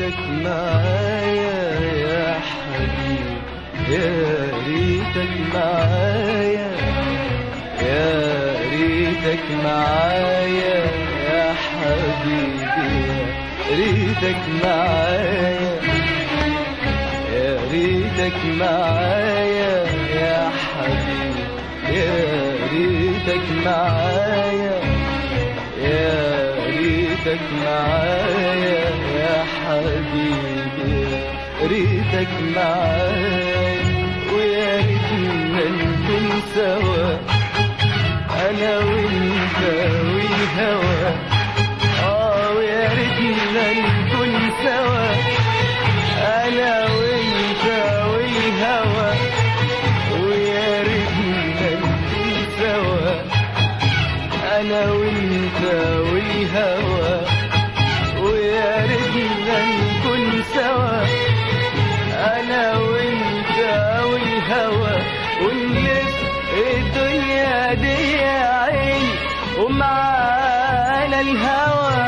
ريتك معايا يا حبيبي يا ريتك معايا يا ريتك معايا يا حبيبي يا ريتك معايا يا ريتك معايا يا حبيبي يا ريتك معايا يا ريتك معايا يا حبيبي يا ريتك معايا ويا ريتنا نكون سوا انا وانت والهوى اه ويا ريتنا نكون سوا انا وانت والهوى ويا ريتنا نكون سوا انا وانت والهوى ويا ريتنا نكون سوا انا وانت والهوى ونلف الدنيا دي يا عيني ومعانا الهوى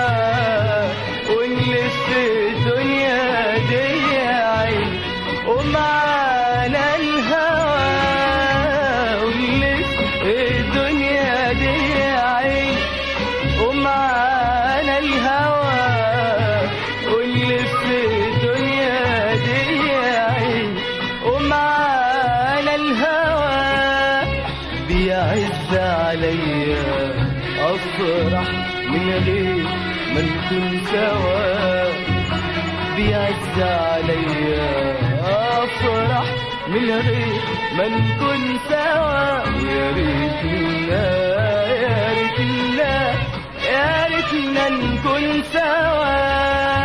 ونلف الدنيا دي يا عيني ومعانا الهوى ونلف الدنيا دي يا عيني ومعانا الهوى ونلف الدنيا دي يا عيني ومعانا الهوى بيعز عليا افرح من غير ما نكون سوا بيعز عليا افرح من غير ما نكون سوا يا ريتنا يا ريتنا يا ريتنا نكون سوا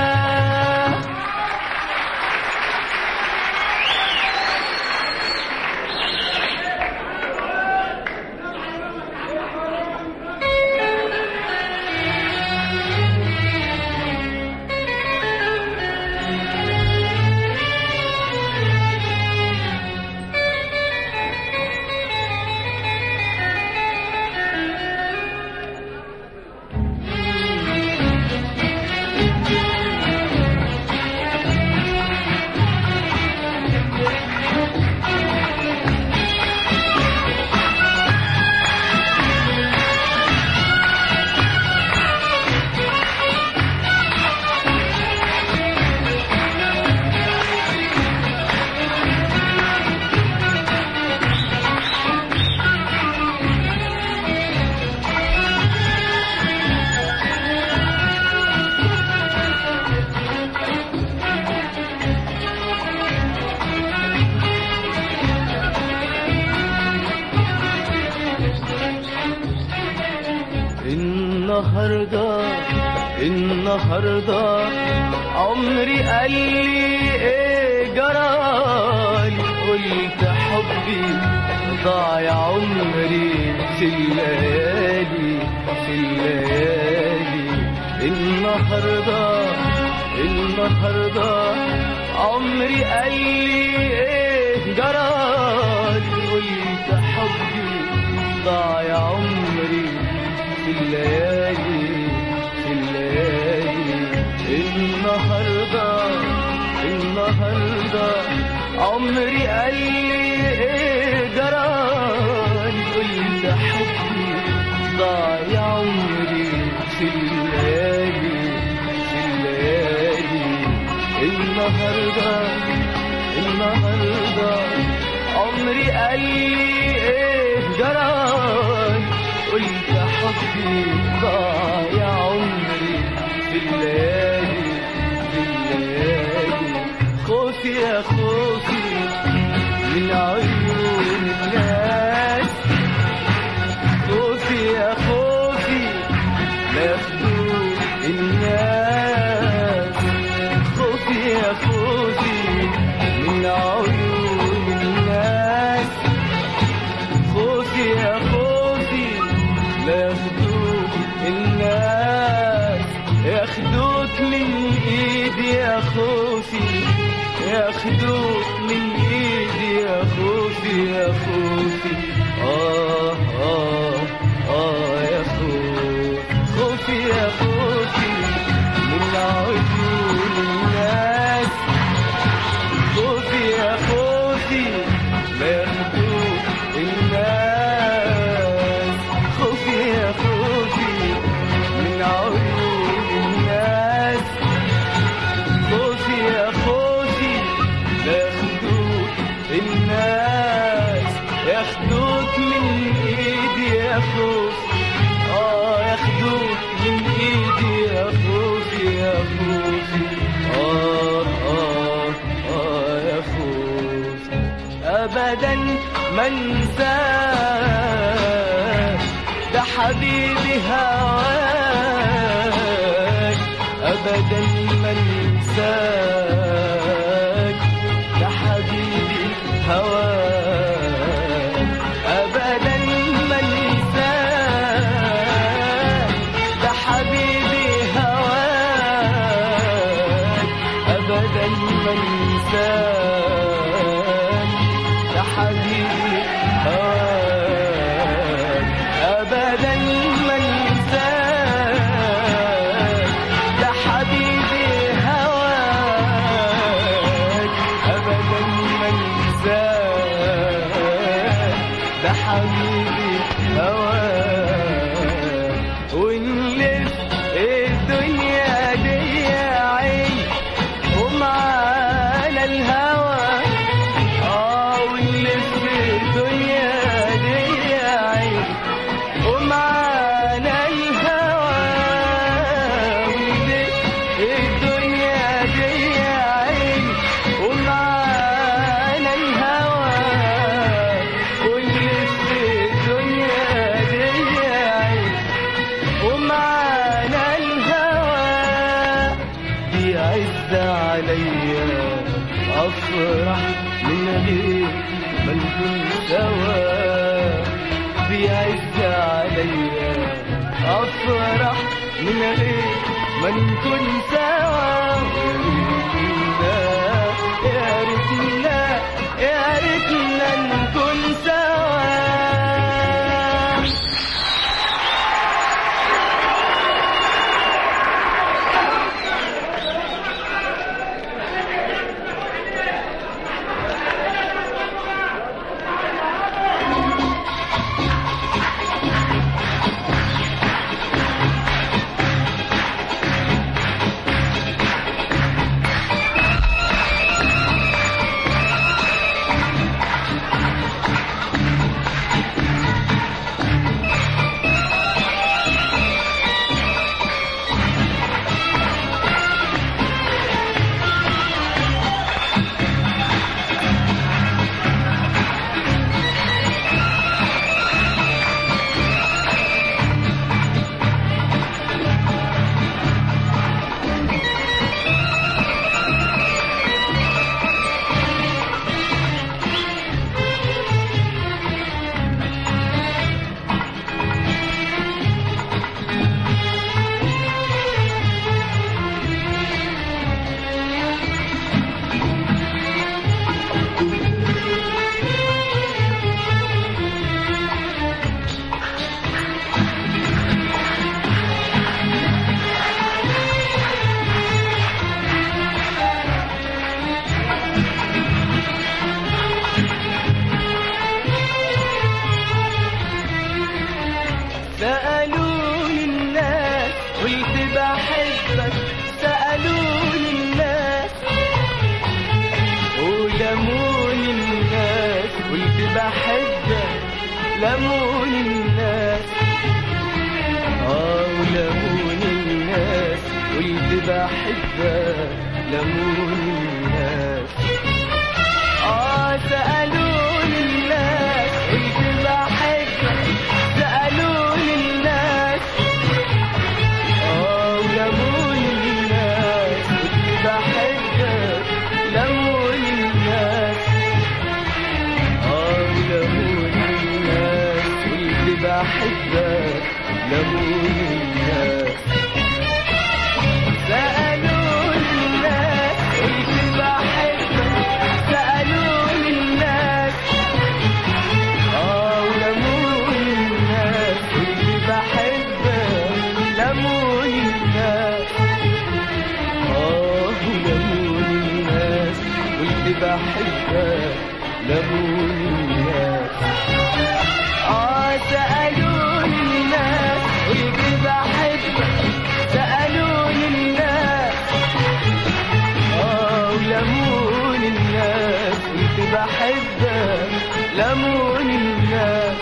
النهاردة النهاردة عمري قال لي ايه جرالي قلت حبي ضاع عمري في الليالي في الليالي النهاردة النهاردة عمري قال لي ايه جرالي قلت حبي ضاع عمري في الليالي في الليالي النهارده النهارده عمري قال لي ايه جرالي قلت حبي ضاع عمري في الليالي في الليالي النهارده النهارده عمري قال لي ايه جرالي قلت حبي ضاع عمري في الليالي في الليالي خوفي يا خوفي من عيون الناس خوفي يا خوفي لا ياخدوا الناس خوفي يا خوفي من عيون الناس خوفي يا خوفي لا ياخدوك الناس ياخدوك من ايدي يا خوفي ياخدوك من ايدي يا خوفي يا خوفي اه اه اه يا خوفي خوفي يا خوفي من عيون الناس ما انساك ده حبيبي هواك ابدا ما انساك ده حبيبي هواك ابدا ما انساك ده حبيبي هواك ابدا ما انساك ده حبيبي هواك ابدا ما انساك ده حبيبي هواك ابدا ما انساك ده حبيبي هواك ونلف الدنيا دي عين ومعانا الهوى اه ونلف الدنيا دي عين ومعانا الهوى ونلف الدنيا دي عين ومعانا الهوى ونلف الدنيا دي عين ومعانا الهوى بيعز عليا افرح من غير ما نكون سوا بيعز عليا افرح من غير ما نكون سوا يا ريتنا يا ريتنا نكون سوا سألوني الناس قلت بحبك سألوني الناس ولموني الناس قلت بحبك لموني الناس اه ولموني الناس قلت بحبك لموني الناس اه سألوني الناس قلت بحبك سألوني الناس اه ولموني الناس قلت بحبك لموني الناس اه ولموني الناس قلت بحبك لموني الناس سألوني الناس قلت بحبك سألوني الناس اه ولموني الناس قلت بحبك لموني الناس اه ولموني الناس قلت بحبك لموني الناس اه سألوني الناس قلت بحبك سألوني الناس اه ولموني الناس قلت بحبك لموني الناس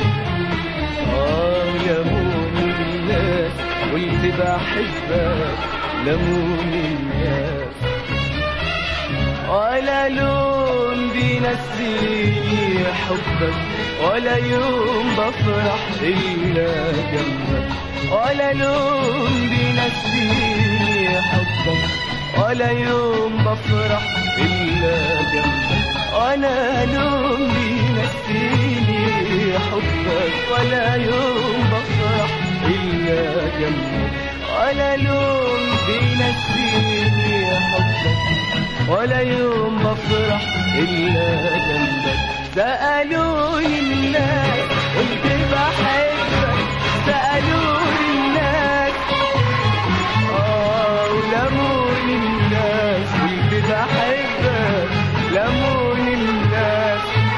اه لموني الناس قلت بحبك لموني الناس ولا لون بينسيني حبك ولا يوم بفرح إلا جنبك ولا لون بينسيني حبك ولا يوم بفرح إلا جنبك ولا لون بينسيني حبك ولا يوم بفرح إلا جنبك ولا لون بينسيني حبك ولا يوم بفرح إلا جنبك سألوني الناس قلت بحبك سألوني الناس آه ولموني الناس قلت بحبك لموني الناس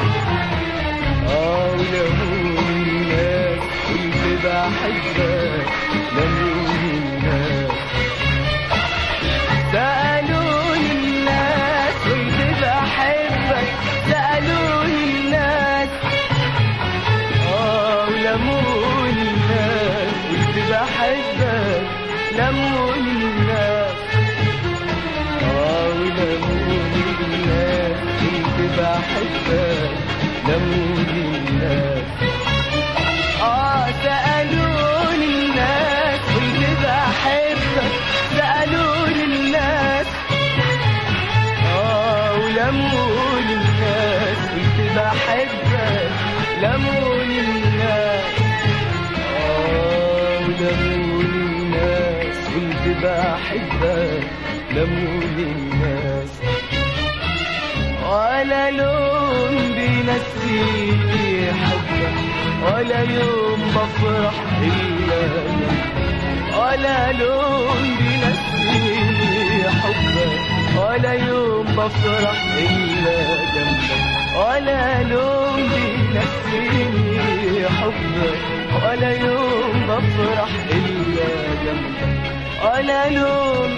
آه ولموني الناس قلت بحبك لموني الناس سألوني الناس قلت بحبك سألوني الناس آه ولموني الناس قلت بحبك لموني الناس آه ولموني الناس قلت بحبك لموني الناس آه سألوني الناس قلت بحبك سألوني الناس آه ولموني الناس قلت بحبك لموني الناس آه ولموني الناس قلت بحبك لموني الناس ولا لون بينسيني حبك ولا يوم بفرح إلا جنبك ولا لون بينسيني حبك ولا يوم بفرح إلا جنبك ولا لون بينسيني حبك ولا يوم بفرح إلا جنبك ولا لون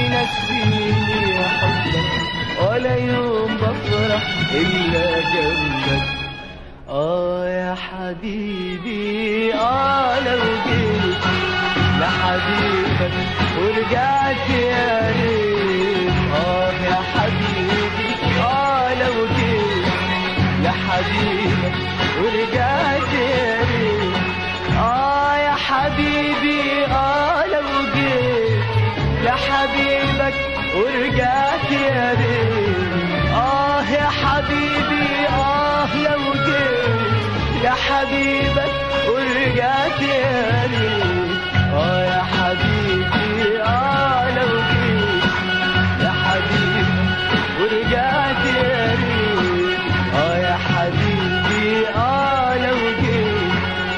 بينسيني حبك ولا يوم بفرح إلا جنبك آه يا حبيبي آه لو جيت لحبيبك ورجعت يا ريت آه يا حبيبي آه لو جيت لحبيبك ورجعت يا ريت آه يا حبيبي آه لو جيت لحبيبك ورجعت يا ريت آه يا حبيبي آه لو جيت لحبيبك ورجعت يا ريت آه يا حبيبي آه لو جيت لحبيبك ورجعت يا ريت آه يا حبيبي آه لو جيت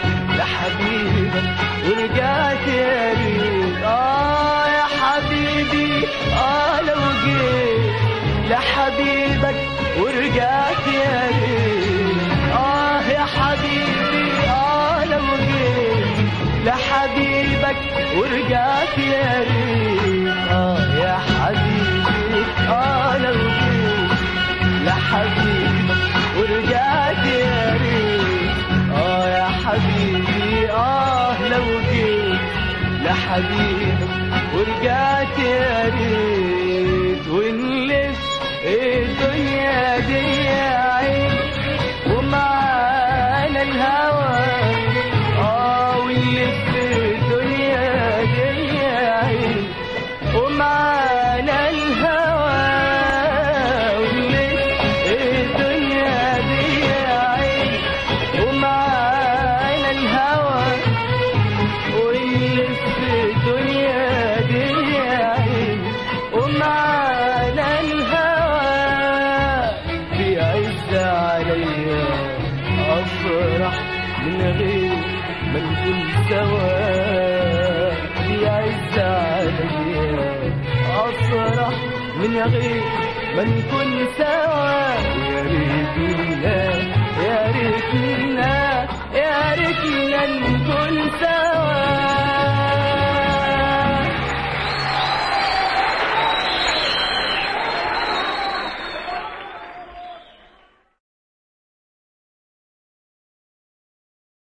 لحبيبك ورجعت يا ريت آه يا حبيبي آه لو جيت لحبيبك ورجعت يا ريت آه يا حبيبي آه لو جيت لحبيبك ورجعت يا ريت آه يا حبيبي آه لو جيت لحبيبك ورجعت يا ريت آه يا حبيبي آه لو جيت لحبيبك ورجعت يا ريت ونلف الدنيا دي عين ومعانا الهوى اه ونلف الدنيا دي عين ومعانا الهوى ونلف الدنيا دي عين ومعانا الهوى ونلف الدنيا دي عين ومعانا الهوى بيعز عليا افرح من غير ما نكون سوا بيعز عليا افرح من غير ما نكون سوا